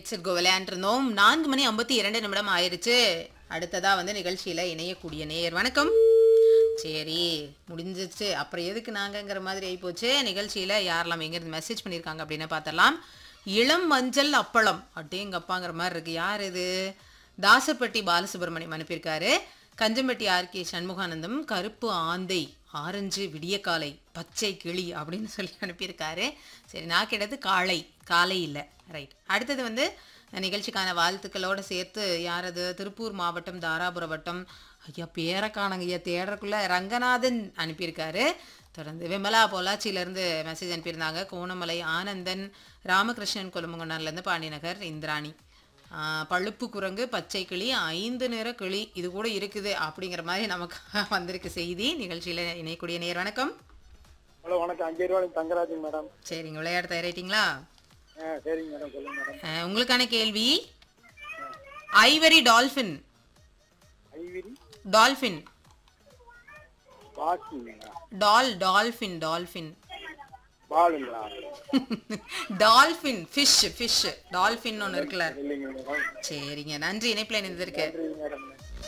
gets it கோ விளையாண்டுருந்தோம் நான்கு மணி ஐம்பத்தி இரண்டு நிமிடம் ஆயிருச்சு அடுத்ததா வந்து நிகழ்ச்சியில இணையக்கூடிய நேயர் வணக்கம் சரி முடிஞ்சிச்சு அப்புறம் எதுக்கு நாங்கங்கிற மாதிரி ஆயிப்போச்சு நிகழ்ச்சியில யாரெல்லாம் எங்கிருந்து மெசேஜ் பண்ணியிருக்காங்க அப்படின்னு பார்த்தரலாம் இளம் மஞ்சள் அப்பளம் அட்டேங்கப்பாங்கிற மாதிரி இருக்கு யார் இது தாசர்பட்டி பாலசுப்ரமணியம் அனுப்பியிருக்காரு கஞ்சம்பட்டி ஆர் கே சண்முகானந்தம் கருப்பு ஆந்தை ஆரஞ்சு விடியக்காலை பச்சை கிளி அப்படின்னு சொல்லி அனுப்பியிருக்காரு சரி நான் கேட்டது காளை காலை இல்லை ரைட் அடுத்தது வந்து நிகழ்ச்சிக்கான வாழ்த்துக்களோட சேர்த்து யார் அது திருப்பூர் மாவட்டம் தாராபுர வட்டம் ஐயா பேரை காணுங்க ஐயா தேடுறக்குள்ள ரங்கநாதன் அனுப்பியிருக்காரு தொடர்ந்து விமலா பொள்ளாச்சியிலேருந்து மெசேஜ் அனுப்பியிருந்தாங்க கோணமலை ஆனந்தன் ராமகிருஷ்ணன் கொலுமங்கொண்டான்லேருந்து பாண்டிநகர் இந்திராணி ஆஹ் பழுப்பு குரங்கு பச்சை கிளி ஐந்து நிற கிளி இது கூட இருக்குது அப்படிங்கிற மாதிரி நமக்கு வந்திருக்கு செய்தி நிகழ்ச்சியில் இணையக்கூடிய நேர் வணக்கம் ஹலோ வணக்கம் அஞ்சு ரூபாய் தங்கராஜன் மேடம் சரிங்க விளையாட தயாரிட்டீங்களா ஆ சரிங்க மேடம் சொல்லுங்க மேடம் ஆஹ் உங்களுக்கான கேள்வி ஐவரி டால்ஃபின் ஐவிரி டால்ஃபின் பாக்கிங்களா டால் டால்ஃபின் டால்ஃபின் பாலுங்களா டால்ஃபின் ஃபிஷ் ஃபிஷ் டால்ஃபின் ஒன்று இருக்குல்ல இல்லைங்க மேடம் சரிங்க நன்றி இணைப்பில் இணைந்திருக்கு நன்றி மேடம்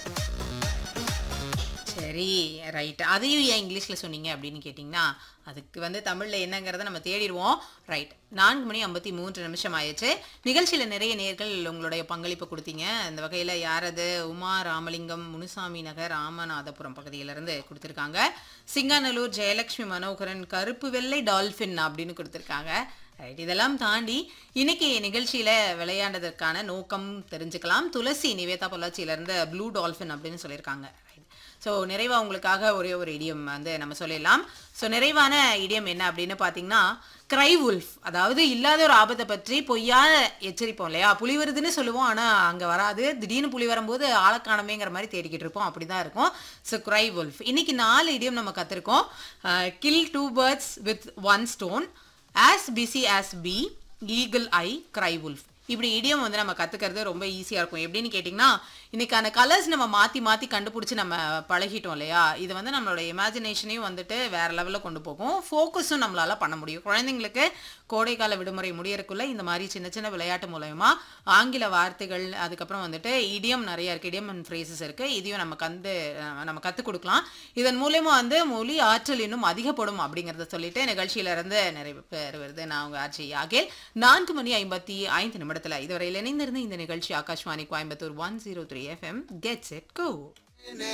சரி ரைட் அதையும் ஏன் இங்கிலீஷில் சொன்னீங்க அப்படின்னு கேட்டிங்கன்னா அதுக்கு வந்து தமிழில் என்னங்கிறத நம்ம தேடிடுவோம் ரைட் நான்கு மணி ஐம்பத்தி மூன்று நிமிஷம் ஆயிடுச்சு நிகழ்ச்சியில் நிறைய நேர்கள் உங்களுடைய பங்களிப்பு கொடுத்தீங்க அந்த வகையில் யார் அது உமா ராமலிங்கம் முனுசாமி நகர் ராமநாதபுரம் பகுதியிலேருந்து கொடுத்துருக்காங்க சிங்காநல்லூர் ஜெயலட்சுமி மனோகரன் கருப்பு வெள்ளை டால்ஃபின் அப்படின்னு கொடுத்துருக்காங்க ரைட் இதெல்லாம் தாண்டி இன்னைக்கு நிகழ்ச்சியில் விளையாண்டதற்கான நோக்கம் தெரிஞ்சுக்கலாம் துளசி நிவேதா பொள்ளாச்சியிலேருந்து ப்ளூ டால்ஃபின் அப்படின்னு சொல்லியிருக்காங்க ரைட் ஸோ நிறைவாக உங்களுக்காக ஒரே ஒரு இடியம் வந்து நம்ம சொல்லிடலாம் ஸோ நிறைவான இடியம் என்ன அப்படின்னு பார்த்தீங்கன்னா கிரை உல்ஃப் அதாவது இல்லாத ஒரு ஆபத்தை பற்றி பொய்யா எச்சரிப்போம் இல்லையா புலி வருதுன்னு சொல்லுவோம் ஆனால் அங்கே வராது திடீர்னு புலி வரும்போது ஆளக்காணமேங்கிற மாதிரி தேடிக்கிட்டு இருப்போம் அப்படி தான் இருக்கும் ஸோ கிரை உல்ஃப் இன்னைக்கு நாலு இடியம் நம்ம கற்றுருக்கோம் kill two birds with one stone as busy as bee eagle eye cry wolf இப்படி இடியம் வந்து நம்ம கற்றுக்கிறது ரொம்ப ஈஸியாக இருக்கும் எப்படின்னு கேட்டிங்கன்னா இன்னைக்கான கலர்ஸ் நம்ம மாற்றி மாற்றி கண்டுபிடிச்சி நம்ம பழகிட்டோம் இல்லையா இது வந்து நம்மளோட இமேஜினேஷனையும் வந்துட்டு வேறு லெவலில் கொண்டு போகும் ஃபோக்கஸும் நம்மளால் பண்ண முடியும் குழந்தைங்களுக்கு கோடைக்கால விடுமுறை முடியறதுக்குள்ள இந்த மாதிரி சின்ன சின்ன விளையாட்டு மூலயமா ஆங்கில வார்த்தைகள் அதுக்கப்புறம் வந்துட்டு இடியம் நிறைய இருக்குது இடியம் அண்ட் ஃப்ரேசஸ் இருக்குது இதையும் நம்ம கந்து அஹ் நம்ம கற்றுக் கொடுக்கலாம் இதன் மூலயமா வந்து மொழி ஆற்றல் இன்னும் அதிகப்படும் அப்படிங்கிறத சொல்லிட்டு நிகழ்ச்சியிலிருந்து நிறைவு பெறுவது நான் உங்கள் ஆட்சி ஆகேல் நான்கு மணி ஐம்பத்தி ஐந்து நிமிடத்தில் இதுவரையில் இணைந்திருந்த இந்த நிகழ்ச்சி Akashvani Coimbatore one zero three FM gets it go